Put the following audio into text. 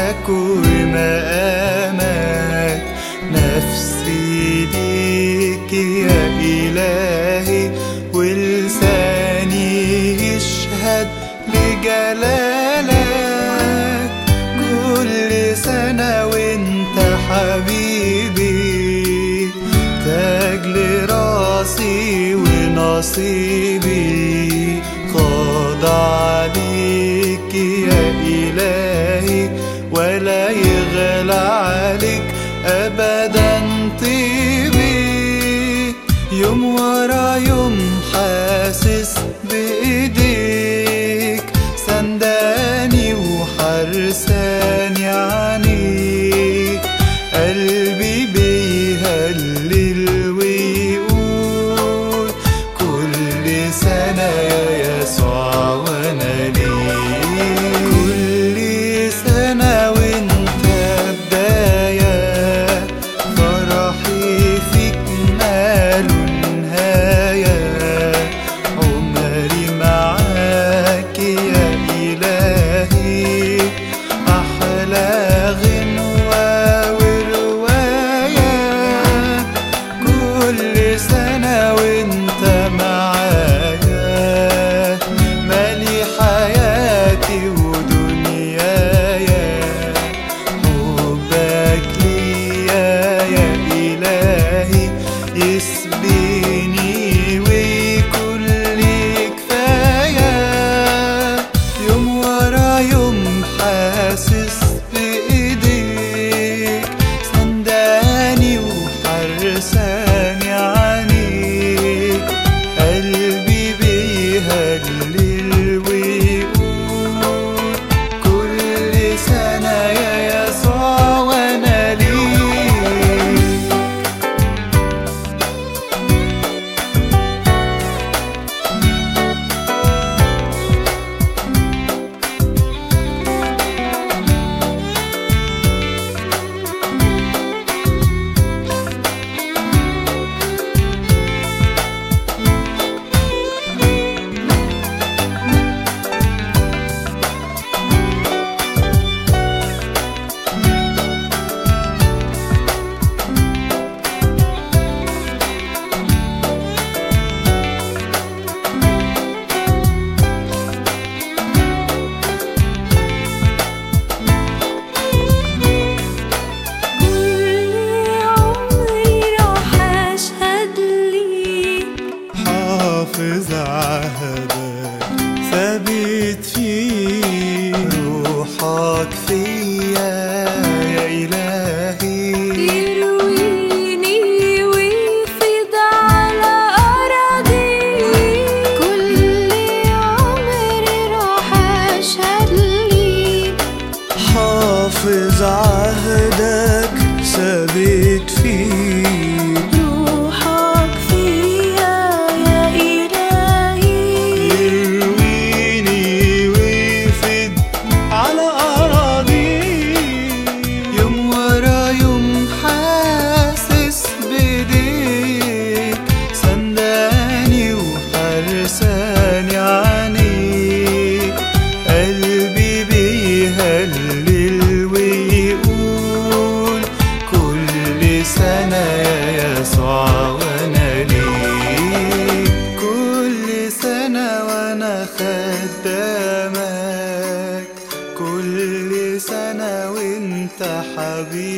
مجدك ومقامك نفسي ليك يا إلهي ولساني يشهد لجلالك كل سنة وانت حبيبي تاج لراسي ونصيبي خاضع ليك يا إلهي ولا يغلى عليك أبدا طيبي يوم ورا يوم حاسس بإيديك سنداني وحرساني عنيك قلبي بيهلل ويقول كل سنة يا يسوع وانا ليك كل سنة وانت بداية فرحي فيك ماله نهاية عمري معاك يا إلهي أحلى غنوة ورواية كل سنة وانت معايا مالي حياتي ودنياي حبك ليا يا إلهي يسبيني وكل كفاية يوم ورا يوم حاسس بإيديك سنداني وحرساني عنيك قلبي بيهلل ويقول كل سنة يا يسوع وانا ليك كل عمري راح أشهد ليك حافظ عهدك ثابت فيه روحك فيا يا إلهي يرويني ويفيض على أراضيك كل عمري راح أشهد ليك حافظ عهدك ثابت فيه روحك فيا يا إلهي يرويني ويفيد على أراضي يوم ورا يوم حاسس بديك سنداني وحرساني عنيك قلبي بيهلل ويقول كل سنة يا يسوع وانا ليك كل سنة وانا خدامك كل سنة وانت حبيبي